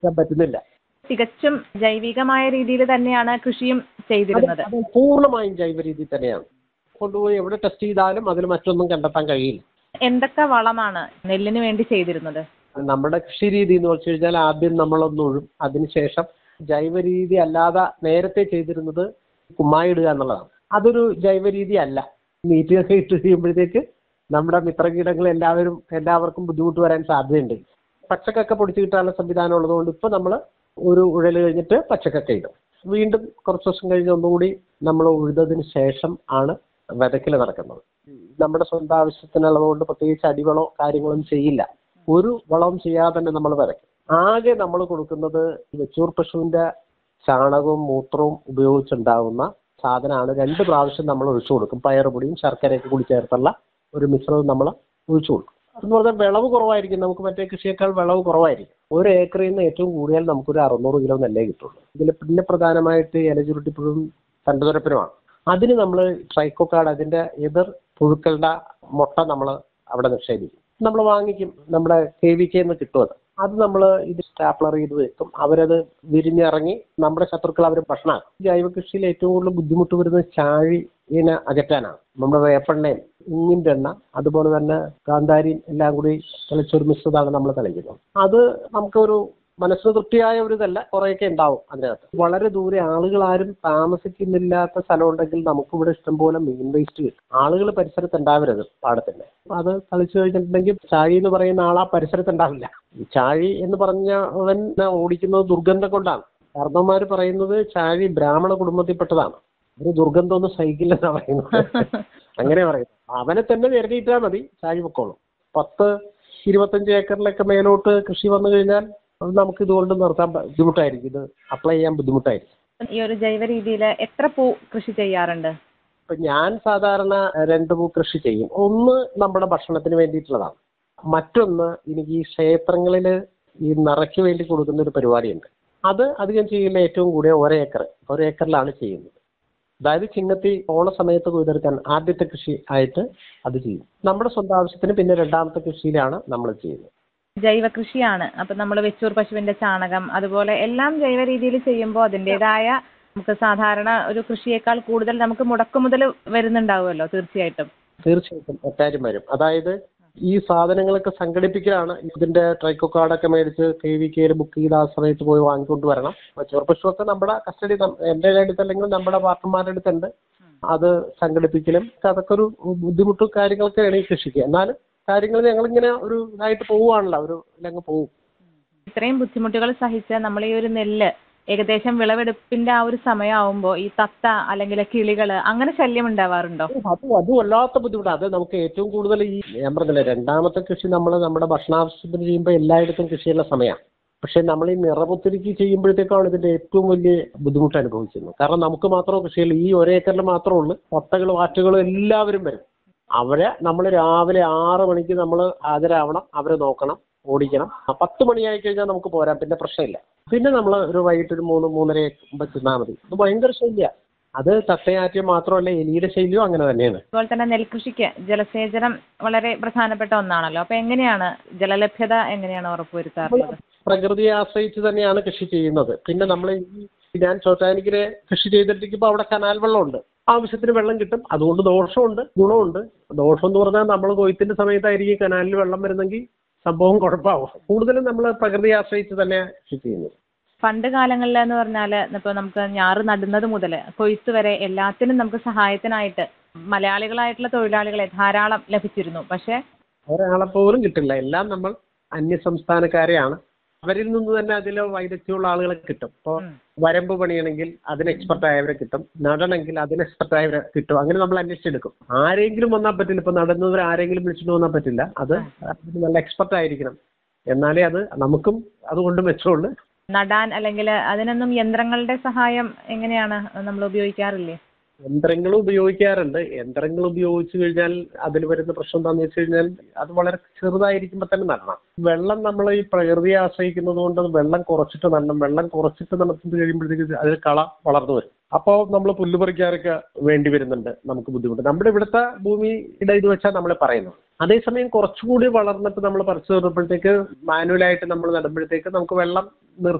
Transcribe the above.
ചെയ്യാൻ പറ്റുന്നില്ല തികച്ചും ജൈവികമായ രീതിയിൽ തന്നെയാണ് കൃഷിയും ചെയ്തിരുന്നത് അത് പൂർണ്ണമായും ജൈവ രീതി തന്നെയാണ് കൊണ്ടുപോയി എവിടെ ടെസ്റ്റ് ചെയ്താലും അതിൽ മറ്റൊന്നും കണ്ടെത്താൻ കഴിയില്ല എന്തൊക്കെ വളമാണ് നെല്ലിന് വേണ്ടി ചെയ്തിരുന്നത് നമ്മുടെ കൃഷി രീതി എന്ന് വെച്ച് കഴിഞ്ഞാൽ ആദ്യം നമ്മളൊന്ന് ഉഴും അതിനുശേഷം ജൈവ രീതി അല്ലാതെ നേരത്തെ ചെയ്തിരുന്നത് കുമ്മായിടുക എന്നുള്ളതാണ് അതൊരു ജൈവ രീതി അല്ല നീറ്റിയൊക്കെ ഇട്ട് ചെയ്യുമ്പോഴത്തേക്ക് നമ്മുടെ മിത്രകീടങ്ങൾ എല്ലാവരും എല്ലാവർക്കും ബുദ്ധിമുട്ട് വരാൻ സാധ്യതയുണ്ട് പച്ചക്കൊക്കെ പൊടിച്ച് കിട്ടാനുള്ള സംവിധാനം ഉള്ളതുകൊണ്ട് ഇപ്പൊ നമ്മൾ ഒരു ഉഴൽ കഴിഞ്ഞിട്ട് പച്ചക്കൊക്കെ ഇടും വീണ്ടും കുറച്ച് ദിവസം കഴിഞ്ഞ് ഒന്നുകൂടി നമ്മൾ ഉഴുതതിന് ശേഷം ആണ് വിതയ്ക്കൽ നടക്കുന്നത് നമ്മുടെ സ്വന്തം ആവശ്യത്തിനുള്ളതുകൊണ്ട് പ്രത്യേകിച്ച് അടിവളോ കാര്യങ്ങളൊന്നും ചെയ്യില്ല ഒരു വളവും ചെയ്യാതെ തന്നെ നമ്മൾ വിതയ്ക്കും ആകെ നമ്മൾ കൊടുക്കുന്നത് വെച്ചൂർ പശുവിന്റെ ചാണകവും മൂത്രവും ഉപയോഗിച്ചുണ്ടാകുന്ന സാധനമാണ് രണ്ട് പ്രാവശ്യം നമ്മൾ ഒഴിച്ചു കൊടുക്കും പയറുപൊടിയും ശർക്കരയൊക്കെ കൂടി ചേർത്തുള്ള ഒരു മിശ്രിതം നമ്മൾ ഒഴിച്ചു കൊടുക്കും എന്ന് പറഞ്ഞാൽ വിളവ് കുറവായിരിക്കും നമുക്ക് മറ്റേ കൃഷിയേക്കാൾ വിളവ് കുറവായിരിക്കും ഒരു ഏക്കറിൽ നിന്ന് ഏറ്റവും കൂടിയാൽ നമുക്കൊരു അറുന്നൂറ് കിലോ നെല്ലേ കിട്ടുള്ളൂ ഇതിൽ പിന്നെ പ്രധാനമായിട്ട് ഇലചുരുട്ടിപ്പുഴും തണ്ടുതുരപ്പനുമാണ് അതിന് നമ്മൾ ട്രൈക്കോക്കാർഡ് അതിന്റെ എതിർ പുഴുക്കളുടെ മുട്ട നമ്മൾ അവിടെ നിക്ഷേപിക്കും നമ്മൾ വാങ്ങിക്കും നമ്മുടെ കെ വി കെ എന്ന് കിട്ടും അത് അത് നമ്മൾ ഇത് സ്റ്റാപ്ലർ ചെയ്ത് വെക്കും അവരത് വിരിഞ്ഞിറങ്ങി നമ്മുടെ ശത്രുക്കൾ അവർ ഭക്ഷണമാക്കും ജൈവ കൃഷിയിൽ ഏറ്റവും കൂടുതൽ ബുദ്ധിമുട്ട് വരുന്നത് ചാഴി ഇതിനെ അകറ്റാനാണ് നമ്മുടെ വേപ്പെണ്ണയും ഇങ്ങിൻ്റെ എണ്ണ അതുപോലെ തന്നെ കാന്താരിയും എല്ലാം കൂടി തളിച്ചൊരു മിശ്രിതമാണ് നമ്മൾ തളിക്കുന്നത് അത് നമുക്കൊരു മനസ്സിന് തൃപ്തിയായ ഒരു ഇതല്ല കുറേയൊക്കെ ഉണ്ടാവും അതിനകത്ത് വളരെ ദൂരെ ആളുകൾ ആരും താമസിക്കുന്നില്ലാത്ത സ്ഥലം ഉണ്ടെങ്കിൽ നമുക്കിവിടെ ഇഷ്ടംപോലെ മീൻ വേസ്റ്റ് കിട്ടും ആളുകൾ പരിസരത്ത് ഉണ്ടാവരുത് പാടത്തിന്റെ അത് കളിച്ചു കഴിഞ്ഞിട്ടുണ്ടെങ്കിൽ ചാഴി എന്ന് പറയുന്ന ആൾ ആ പരിസരത്ത് ഉണ്ടാവില്ല ഈ ചാഴി എന്ന് പറഞ്ഞവൻ ഓടിക്കുന്നത് ദുർഗന്ധം കൊണ്ടാണ് കാരണവന്മാർ പറയുന്നത് ചാഴി ബ്രാഹ്മണ കുടുംബത്തിൽപ്പെട്ടതാണ് ഒരു ദുർഗന്ധം ഒന്നും സഹിക്കില്ലെന്നാ പറയുന്നത് അങ്ങനെ പറയുന്നത് അവനെ തന്നെ നിരത്തിയിട്ടാൽ മതി ചാഴി പൊക്കോളും പത്ത് ഇരുപത്തഞ്ച് ഏക്കറിലൊക്കെ മേലോട്ട് കൃഷി വന്നു കഴിഞ്ഞാൽ അത് നമുക്ക് ഇതുകൊണ്ട് നിർത്താൻ പ- ബുദ്ധിമുട്ടായിരിക്കും ഇത് അപ്ലൈ ചെയ്യാൻ ബുദ്ധിമുട്ടായിരിക്കും ഈ ഒരു ജൈവ രീതിയിൽ എത്ര പൂ കൃഷി ചെയ്യാറുണ്ട് ഇപ്പൊ ഞാൻ സാധാരണ രണ്ട് പൂ കൃഷി ചെയ്യും ഒന്ന് നമ്മുടെ ഭക്ഷണത്തിന് വേണ്ടിയിട്ടുള്ളതാണ് മറ്റൊന്ന് എനിക്ക് ഈ ക്ഷേത്രങ്ങളിൽ ഈ നിറയ്ക്ക് വേണ്ടി കൊടുക്കുന്ന ഒരു പരിപാടിയുണ്ട് അത് അധികം ചെയ്യുന്ന ഏറ്റവും കൂടിയ ഒരേക്കർ ഒരേക്കറിലാണ് ചെയ്യുന്നത് അതായത് ചിങ്ങത്തി ഓണ സമയത്ത് കൊയ്തെടുക്കാൻ ആദ്യത്തെ കൃഷി ആയിട്ട് അത് ചെയ്യും നമ്മുടെ സ്വന്തം ആവശ്യത്തിന് പിന്നെ രണ്ടാമത്തെ കൃഷിയിലാണ് നമ്മൾ ചെയ്യുന്നത് ജൈവ കൃഷിയാണ് അപ്പൊ നമ്മൾ വെച്ചൂർ പശുവിന്റെ ചാണകം അതുപോലെ എല്ലാം ജൈവ രീതിയിൽ ചെയ്യുമ്പോൾ അതിൻ്റെതായ നമുക്ക് സാധാരണ ഒരു കൃഷിയേക്കാൾ കൂടുതൽ നമുക്ക് മുടക്കുമുതൽ വരുന്നുണ്ടാവുമല്ലോ തീർച്ചയായിട്ടും തീർച്ചയായിട്ടും അക്കാര്യം വരും അതായത് ഈ സാധനങ്ങളൊക്കെ സംഘടിപ്പിക്കലാണ് ഇതിന്റെ ട്രൈക്കോ കാർഡൊക്കെ മേടിച്ച് കെ വി കെയിൽ ബുക്ക് ചെയ്ത് ആ സമയത്ത് പോയി വാങ്ങിക്കൊണ്ട് വരണം ചെറുപശുവൊക്കെ നമ്മുടെ കസ്റ്റഡി എന്റെ അടുത്ത് അല്ലെങ്കിൽ നമ്മുടെ പാർട്ട്ണർമാരുടെ അടുത്തുണ്ട് അത് സംഘടിപ്പിക്കലും അതൊക്കെ ഒരു ബുദ്ധിമുട്ടും കാര്യങ്ങളൊക്കെയാണ് ഈ കൃഷിക്ക് എന്നാലും കാര്യങ്ങൾ ഞങ്ങളിങ്ങനെ ഒരു ഇതായിട്ട് പോവുകയാണല്ലോ ഒരു ഇതിലങ്ങ് പോവും ഇത്രയും ബുദ്ധിമുട്ടുകൾ സഹിച്ച് നമ്മൾ ഈ ഒരു നെല്ല് ഏകദേശം വിളവെടുപ്പിന്റെ ആ ഒരു സമയമാവുമ്പോൾ ഈ തത്ത അല്ലെങ്കിൽ കിളികള് അങ്ങനെ ശല്യം ഉണ്ടാവാറുണ്ടോ അത് അത് വല്ലാത്ത ബുദ്ധിമുട്ടാണ് അത് നമുക്ക് ഏറ്റവും കൂടുതൽ ഈ ഞാൻ പറഞ്ഞില്ലേ രണ്ടാമത്തെ കൃഷി നമ്മൾ നമ്മുടെ ഭക്ഷണാവശ്യത്തിന് ചെയ്യുമ്പോൾ എല്ലായിടത്തും കൃഷിയുള്ള സമയമാണ് പക്ഷെ നമ്മൾ ഈ നിറപുത്തിരിക്ക് ചെയ്യുമ്പോഴത്തേക്കാണ് ഇതിന്റെ ഏറ്റവും വലിയ ബുദ്ധിമുട്ട് അനുഭവിക്കുന്നത് കാരണം നമുക്ക് മാത്രമേ കൃഷിയുള്ളൂ ഈ ഒരേക്കറിൽ മാത്രമേ ഉള്ളൂ തത്തകളും ആറ്റുകളും എല്ലാവരും വരും അവരെ നമ്മൾ രാവിലെ ആറ് മണിക്ക് നമ്മൾ ഹാജരാവണം അവരെ നോക്കണം ഓടിക്കണം ആ പത്ത് മണിയായി കഴിഞ്ഞാൽ നമുക്ക് പോരാം പിന്നെ പ്രശ്നമില്ല പിന്നെ നമ്മൾ ഒരു വൈകിട്ട് ഒരു മൂന്ന് മൂന്നര ആകുമ്പോൾ ചെന്നാൽ മതി ഇത് ഭയങ്കര ശല്യ അത് തത്തയാറ്റിയം മാത്രമല്ല എലിയുടെ ശല്യവും അങ്ങനെ തന്നെയാണ് അതുപോലെ തന്നെ നെൽകൃഷിക്ക് ജലസേചനം വളരെ പ്രധാനപ്പെട്ട ഒന്നാണല്ലോ അപ്പൊ എങ്ങനെയാണ് ജലലഭ്യത എങ്ങനെയാണ് ഉറപ്പുവരുത്താറുള്ളത് പ്രകൃതിയെ ആശ്രയിച്ച് തന്നെയാണ് കൃഷി ചെയ്യുന്നത് പിന്നെ നമ്മൾ ഈ ഞാൻ ചോറ്റാനിക്കരെ കൃഷി ചെയ്തിട്ടിരിക്കുമ്പോൾ അവിടെ കനാൽ വെള്ളമുണ്ട് ആവശ്യത്തിന് വെള്ളം കിട്ടും അതുകൊണ്ട് ദോഷമുണ്ട് ഗുണമുണ്ട് ദോഷം എന്ന് പറഞ്ഞാൽ നമ്മൾ കൊയ്ത്തിന്റെ സമയത്തായിരിക്കും കനാലിൽ വെള്ളം വരുന്നെങ്കിൽ സംഭവം കുഴപ്പമാവും കൂടുതലും നമ്മൾ പ്രകൃതിയെ ആശ്രയിച്ച് തന്നെയാണ് കൃഷി ചെയ്യുന്നത് പണ്ട് കാലങ്ങളിൽ എന്ന് പറഞ്ഞാൽ ഇപ്പൊ നമുക്ക് ഞാറ് നടുന്നത് മുതൽ കൊയ്ത്ത് വരെ എല്ലാത്തിനും നമുക്ക് സഹായത്തിനായിട്ട് മലയാളികളായിട്ടുള്ള തൊഴിലാളികളെ ധാരാളം ലഭിച്ചിരുന്നു പക്ഷെ ഒരാളെ പോലും കിട്ടില്ല എല്ലാം നമ്മൾ അന്യ സംസ്ഥാനക്കാരെയാണ് അവരിൽ നിന്ന് തന്നെ അതിൽ വൈദഗ്ധ്യമുള്ള ആളുകളെ കിട്ടും ഇപ്പോൾ ഉം. വരമ്പ് പണിയണമെങ്കിൽ അതിന് എക്സ്പെർട്ട് ആയവരെ കിട്ടും നടണമെങ്കിൽ അതിന് എക്സ്പെർട്ട് ആയവരെ കിട്ടും അങ്ങനെ നമ്മൾ അന്വേഷിച്ചെടുക്കും ആരെങ്കിലും വന്നാൽ പറ്റില്ല ഇപ്പൊ നടന്നവർ ആരെങ്കിലും വിളിച്ചിട്ട് വന്നാൽ പറ്റില്ല അത് അതിന് നല്ല എക്സ്പെർട്ട് ആയിരിക്കണം എന്നാലേ അത് നമുക്കും അതുകൊണ്ട് മെച്ചമുള്ളൂ നടാൻ അല്ലെങ്കിൽ അതിനൊന്നും യന്ത്രങ്ങളുടെ സഹായം എങ്ങനെയാണ് നമ്മൾ ഉപയോഗിക്കാറില്ലേ യന്ത്രങ്ങൾ ഉപയോഗിക്കാറുണ്ട് യന്ത്രങ്ങൾ ഉപയോഗിച്ചു കഴിഞ്ഞാൽ അതിൽ വരുന്ന പ്രശ്നം എന്താണെന്ന് വെച്ച് കഴിഞ്ഞാൽ അത് വളരെ ചെറുതായിരിക്കുമ്പോൾ തന്നെ നടണം വെള്ളം നമ്മൾ ഈ പ്രകൃതിയെ ആശ്രയിക്കുന്നത് കൊണ്ട് അത് വെള്ളം കുറച്ചിട്ട് നടണം വെള്ളം കുറച്ചിട്ട് നടത്തി കഴിയുമ്പോഴത്തേക്ക് അതിൽ കള വളർന്നു വരും അപ്പോൾ നമ്മൾ പുല്ല് പറിക്കാനൊക്കെ വേണ്ടി വരുന്നുണ്ട് നമുക്ക് ബുദ്ധിമുട്ട് നമ്മുടെ ഇവിടുത്തെ ഭൂമിയുടെ ഇത് വെച്ചാൽ നമ്മൾ പറയുന്നത് അതേസമയം കുറച്ചുകൂടി വളർന്നിട്ട് നമ്മൾ പറിച്ചു തീർന്നപ്പോഴത്തേക്ക് മാനുവലായിട്ട് നമ്മൾ നടുമ്പോഴത്തേക്ക് നമുക്ക് വെള്ളം നിർ